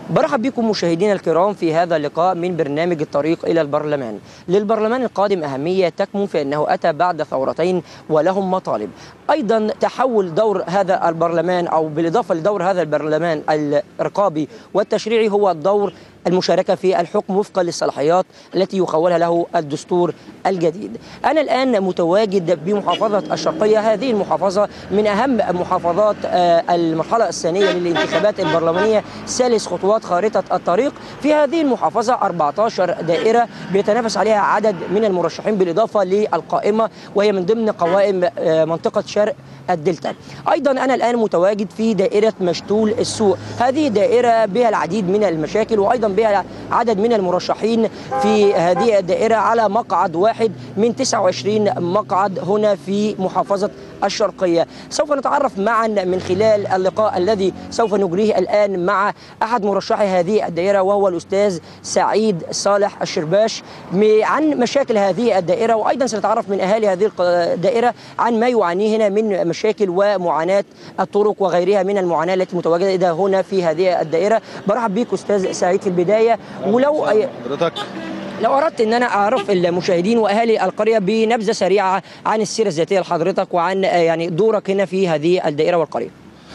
برحب بكم مشاهدينا الكرام في هذا اللقاء من برنامج الطريق إلى البرلمان للبرلمان القادم أهمية تكمن في أنه أتى بعد ثورتين ولهم مطالب أيضا تحول دور هذا البرلمان أو بالإضافة لدور هذا البرلمان الرقابي والتشريعي هو الدور المشاركة في الحكم وفقا للصلاحيات التي يخولها له الدستور الجديد أنا الآن متواجد بمحافظة الشرقية هذه المحافظة من أهم محافظات المرحلة الثانية للانتخابات البرلمانية ثالث خطوات خارطة الطريق في هذه المحافظة 14 دائرة بيتنافس عليها عدد من المرشحين بالإضافة للقائمة وهي من ضمن قوائم منطقة شرق الدلتا أيضا أنا الآن متواجد في دائرة مشتول السوق هذه دائرة بها العديد من المشاكل وأيضا بها عدد من المرشحين في هذه الدائرة على مقعد واحد من 29 مقعد هنا في محافظة الشرقية سوف نتعرف معا من خلال اللقاء الذي سوف نجريه الآن مع أحد مرشحي هذه الدائرة وهو الأستاذ سعيد صالح الشرباش عن مشاكل هذه الدائرة وأيضا سنتعرف من أهالي هذه الدائرة عن ما يعانيه هنا من مشاكل ومعاناة الطرق وغيرها من المعاناة التي متواجدة هنا في هذه الدائرة برحب بك أستاذ سعيد في البداية ولو حضرتك لو اردت ان انا اعرف المشاهدين واهالي القريه بنبذه سريعه عن السيره الذاتيه لحضرتك وعن يعني دورك هنا في هذه الدائره والقريه.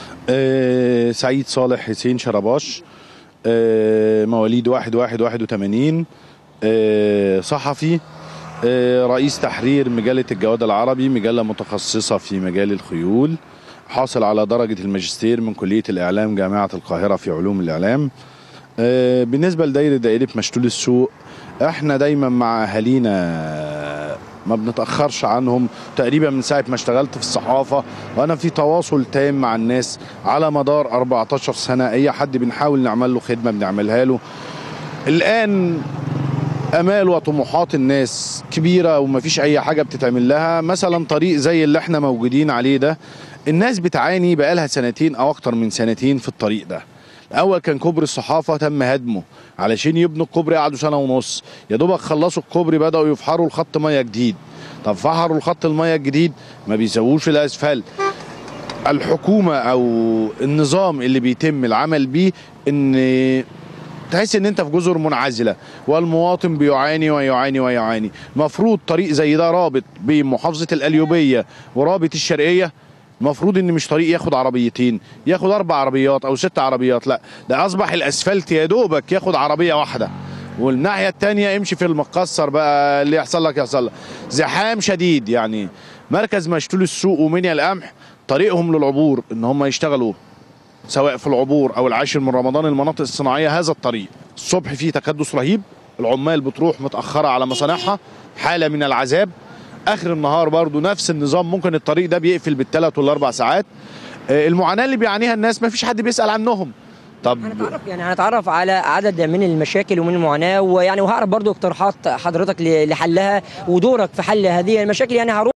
أه سعيد صالح حسين شرباش أه مواليد 1 1 81 أه صحفي أه رئيس تحرير مجله الجواد العربي مجله متخصصه في مجال الخيول حاصل على درجه الماجستير من كليه الاعلام جامعه القاهره في علوم الاعلام أه بالنسبه لدائره دائره مشتول السوق احنا دايما مع اهالينا ما بنتاخرش عنهم تقريبا من ساعه ما اشتغلت في الصحافه وانا في تواصل تام مع الناس على مدار 14 سنه اي حد بنحاول نعمل له خدمه بنعملها له الان امال وطموحات الناس كبيره ومفيش اي حاجه بتتعمل لها مثلا طريق زي اللي احنا موجودين عليه ده الناس بتعاني بقالها سنتين او اكتر من سنتين في الطريق ده الاول كان كوبري الصحافه تم هدمه علشان يبنوا الكوبري قعدوا سنه ونص يا دوبك خلصوا الكوبري بداوا يفحروا الخط ميه جديد طب فحروا الخط الميه الجديد ما بيسووش الاسفلت الحكومه او النظام اللي بيتم العمل بيه ان تحس ان انت في جزر منعزله والمواطن بيعاني ويعاني ويعاني المفروض طريق زي ده رابط بين محافظه القليوبيه ورابط الشرقيه المفروض ان مش طريق ياخد عربيتين ياخد اربع عربيات او ست عربيات لا ده اصبح الاسفلت يا دوبك ياخد عربيه واحده والناحيه الثانيه امشي في المقصر بقى اللي يحصل لك يحصل لك زحام شديد يعني مركز مشتول السوق ومنيا القمح طريقهم للعبور ان هم يشتغلوا سواء في العبور او العاشر من رمضان المناطق الصناعيه هذا الطريق الصبح فيه تكدس رهيب العمال بتروح متاخره على مصانعها حاله من العذاب اخر النهار برضو نفس النظام ممكن الطريق ده بيقفل بالثلاث والاربع ساعات المعاناه اللي بيعانيها الناس ما فيش حد بيسال عنهم طب هنتعرف يعني هنتعرف على عدد من المشاكل ومن المعاناه ويعني وهعرف برضو اقتراحات حضرتك لحلها ودورك في حل هذه المشاكل يعني هروح